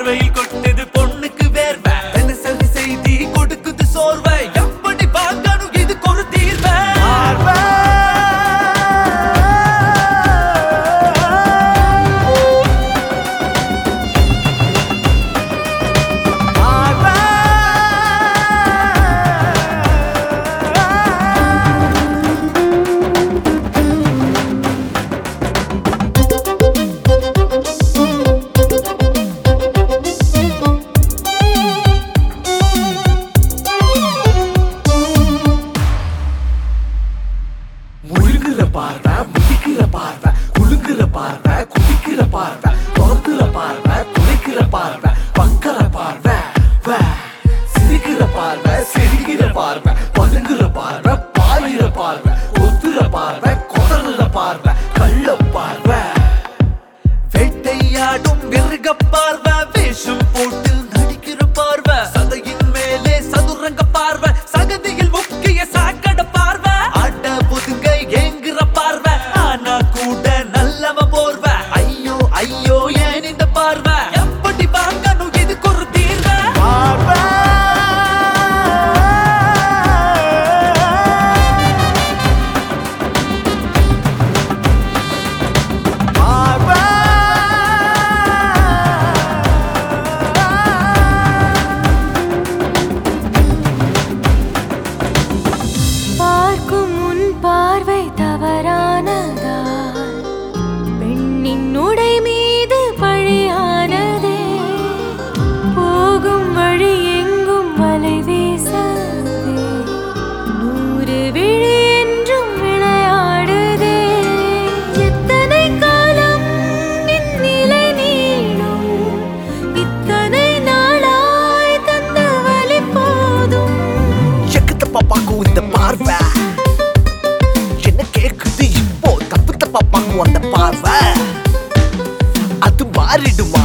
பார்வையில் கொட்டுது பொண்ணுக்கு வேர்வை தினசரி செய்தி கொடுக்குது சோர்வை எப்படி பார்க்கணும் இதுக்கு ஒரு தீர்வை முழுங்குற பார்வை முடிக்கிற பார்வை குலுங்குற பார்வை குதிக்கிற பார்வை தோத்துற பார்வை துளைக்கிற பார்வை பக்கற பார்வை வே. சிரிக்கிற பார்வை சிரிக்கிற பார்வை பதுங்குற பார்வை பாயிற பார்வை ஒத்துற பார்வை கொதறுற பார்வை கள்ள பார்வை வேட்டையாடும் மிருக பார்வை வேஷம் போட்டு நடிக்கிற பார்வை சதையின் மேலே சதுரங்க பார்வை சகதியில் முக்கிய சாக்கட பார்வை அட ஒதுங்க ஏங்குற பார்வை ஆனா கூட நல்லவ போர்வை ஐயோ ஐயோ ஏன் இந்த பார்வை எப்படி பார்க்கணும் இதுக்கு ஒரு தீர்வை பார்க்கும் உன் பார்வை தவறானதால் பெண்ணின் உடை மீது பழியானதே போகும் வழி எங்கும் வலை வீசதே நூறு விழி என்றும் விளையாடுதே எத்தனை காலம் இந்நிலை நீளும் இத்தனை நாளாய் தந்த வலி போதும் எக்கு தப்பா பார்க்கும் இந்த பார்வை என்ன கேக்குது இப்போ தப்பு தப்பா பார்க்கும் அந்த பார்வை அது மாறிடுமா